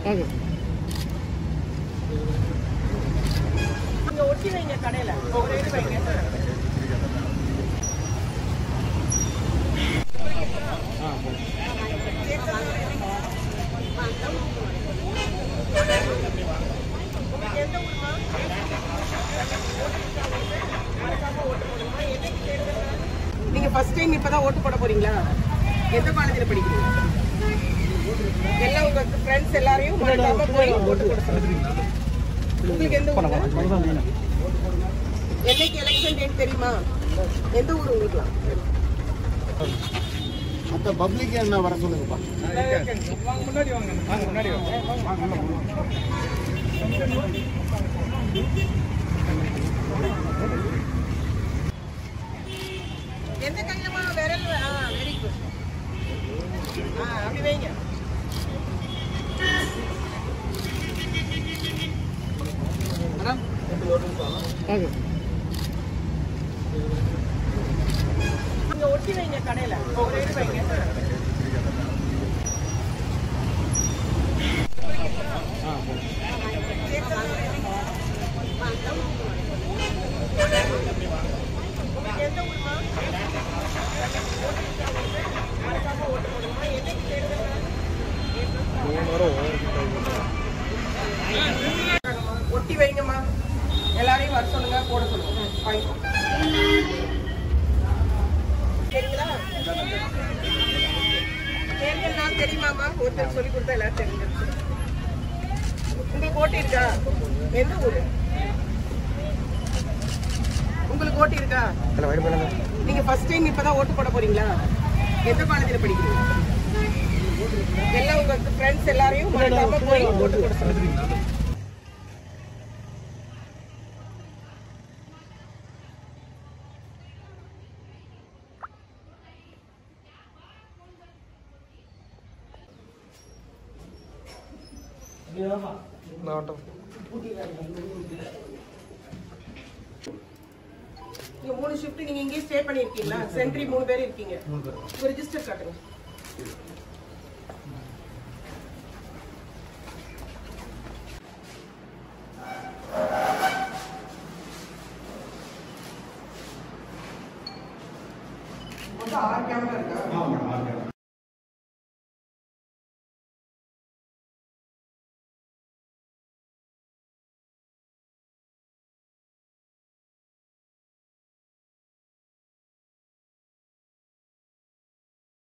Okay இங்க ஒட்டி வைங்க கடையில ஒரு இது வைங்க உங்களுக்கு எந்த ஊருமா நீங்க ஃபர்ஸ்ட் டைம் இப்பதான் ஓட்டு போட போறீங்களா எந்த காலேஜ்ல படிக்கிறீங்க எல்லாம் உங்க ஃப்ரெண்ட்ஸ் எல்லாரையும் மறக்காம போய் ஓட்டு போட சொல்லுங்க உங்களுக்கு எந்த ஊரு என்னைக்கு எலெக்ஷன் டேட் தெரியுமா எந்த ஊர் உங்களுக்குலாம் மற்ற பப்ளிக் என்ன வர சொல்லுங்கப்பா எந்த கையிலமா விரல் ஆ வெரி குட் ஆ அப்படி வைங்க ஓகே இங்க ஒட்டி வைங்க கடையில ஒரு இது வைங்க உங்களுக்கு எந்த ஊருமா மறக்காம ஓட்டு போடுமா என்னைக்கு தேர்தல் ஒட்டி வைங்கம்மா எல்லாரையும் வர சொல்லுங்க போட சொல்லுங்க வாங்கிக்கோ. சரிங்களா தேர்தல் நாள் தெரியுமாமா ஒருத்தர் சொல்லி கொடுத்தா எல்லாரும் தெரிஞ்சிருச்சு உங்களுக்கு ஓட்டு இருக்கா எந்த ஊரு உங்களுக்கு ஓட்டு இருக்கா நீங்க ஃபர்ஸ்ட் டைம் இப்பதான் ஓட்டு போட போறீங்களா எந்த காலேஜ்ல படிக்கிறீங்க எல்லாம் உங்க ஃப்ரெண்ட்ஸ் எல்லாரையும் மறக்காம போய் ஓட்டு போட சொல்லுங்க நீங்க மூணு ஷிஃப்ட் நீங்க இங்கேயே ஸ்டே பண்ணிருக்கீங்களா சென்ட்ரி மூணு பேர் இருக்கீங்க உங்க ரெஜிஸ்டர் காட்டுங்க மொத்தம் ஆறு கேமரா இருக்கா